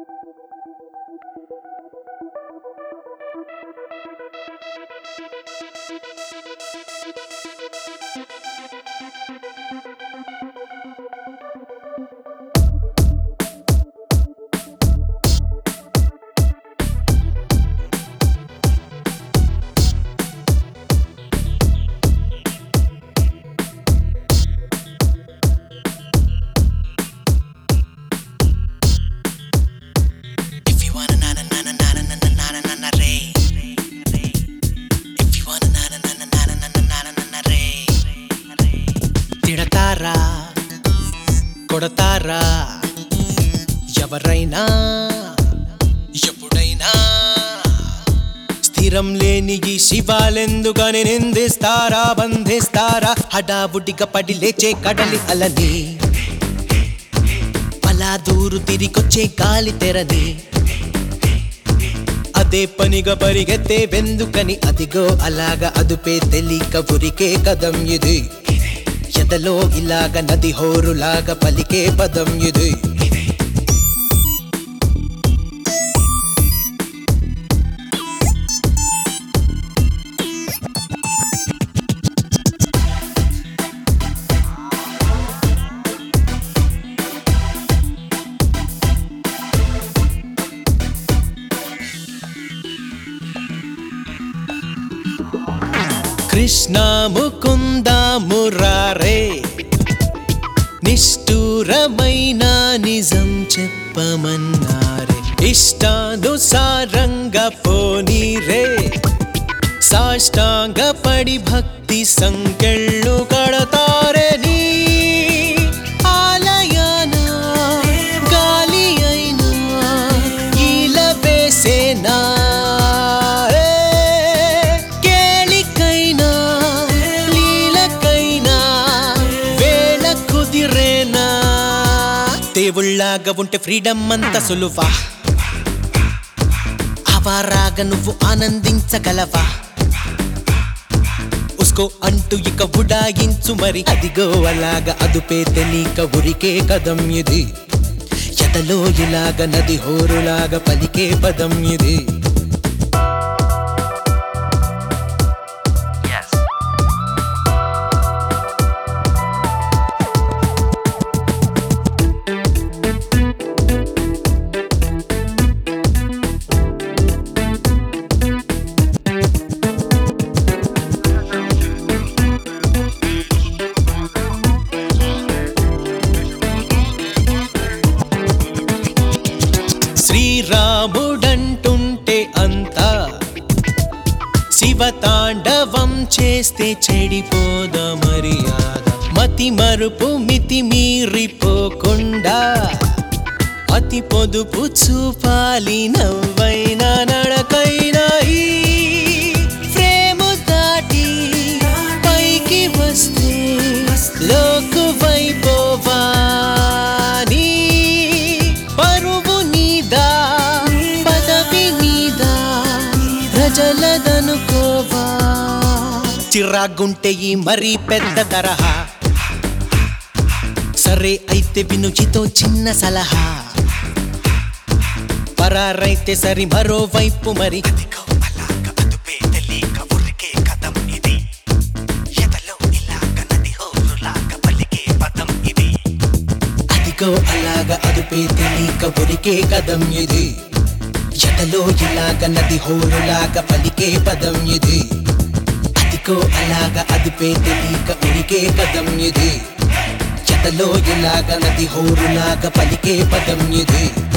If you wanna na na na na na na na na na na na re. If you wanna na na na na na na na na na na na re. తిడతారా కొడతారా ఎవరైనా ఎప్పుడైనా స్థిరం లేని ఈ శివాలెందుకని నిందిస్తారా బంధిస్తారా హడావుడిగా పడి లేచే కడలి అలని అలా దూరు తిరిగొచ్చే గాలి తెరని అదే పనిగా పరిగెత్తే వెందుకని అదిగో అలాగా అదుపే తెలియక ఉరికే కదం ఇది ఎదలో ఇలాగ నది హోరులాగా పలికే పదం ఇది కృష్ణ ముకుంద మురారే నిష్ఠూరమైన నిజం చెప్పమన్నారే ఇష్టానుసారంగా పోనీరే సాష్టాంగ పడి భక్తి సంకెళ్ళు కడతారే నీ ఆలయాన గాలి అయినా ఈల వేసేనా ఏ, కేళికైనా లీలకైనా వేళ కుదిరేనా దేవుళ్ళాగా ఉంటే ఫ్రీడమ్ అంత సులువా అవారాగా నువ్వు ఆనందించగలవా ఉస్కో అంటూ ఇక ఉడాయించు మరి అదిగో అలాగా అదుపే తెలియక ఉరికే కదం ఇది ఎదలో ఇలాగ నది హోరులాగా పలికే పదం ఇది Yes. శ్రీరాముడంటుంటే అంతా శివతాండవం చేస్తే చెడిపోద మర్యాద మతి మరుపు మితి మీరిపోకుండా అతి పొదుపు చూపాలి నవ్వైనా నడకైనా ఈ ఫ్రేము దాటి పైకి వస్తే లోకువైపోవా నీ పరువు నీదా పదవి నీదా ప్రజలదనుకోవా చిరాగుంటే ఈ మరీ పెద్ద తరహా సరే అయితే వినుచితో చిన్న సలహా పరారైతే సరి మరోవైపు మరి అదిగో అలాగ అదుపే తెలియక ఉరికే కథం ఇది ఎదలో ఇలాగ నది హోరులాగా పలికే పదం ఇది అదిగో అలాగ అదుపే తెలియక ఉరికే కదం ఇది ఎదలో ఇలాగ నది హోరులాగా పలికే పదం ఇది అదిగో అలాగ అదుపే తెలియక ఉరికే కదం ఇది ఎదలో ఇలాగ నది హోరులాగా పలికే పదం ఇది